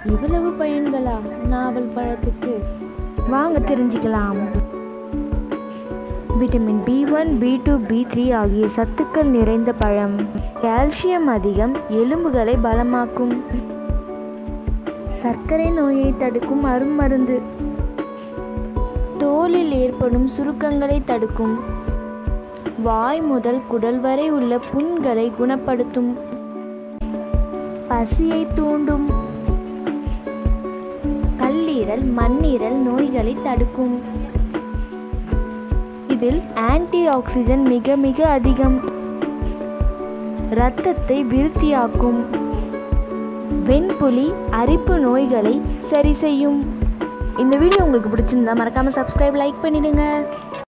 இவ்வளவு பயன்களா நாவல் பழத்துக்கு வாங்க தெரிஞ்சுக்கலாம் vitamin B one B two B three ஆகிய சத்துக்கள் நிறைந்த பழம் கால்சியம் அதிகம் எலும்புகளை பலமாக்கும் சர்க்கரை நோயை தடுக்கும் அருமருந்து தோலில் ஏற்படும் சுருக்கங்களை தடுக்கும் வாய் முதல் குடல் வரை உள்ள புண்களை குணப்படுத்தும் பசியை தூண்டும் கல்லீரல் மண்ணீரல் நோய்களை தடுக்கும் இதில் ஆன்டி ஆக்சிஜன் மிக மிக அதிகம் இரத்தத்தை விருத்தியாக்கும் வெண்புலி அரிப்பு நோய்களை சரி செய்யும் இந்த வீடியோ உங்களுக்கு பிடிச்சிருந்தா மறக்காம சப்ஸ்கிரைப் லைக் பண்ணிடுங்க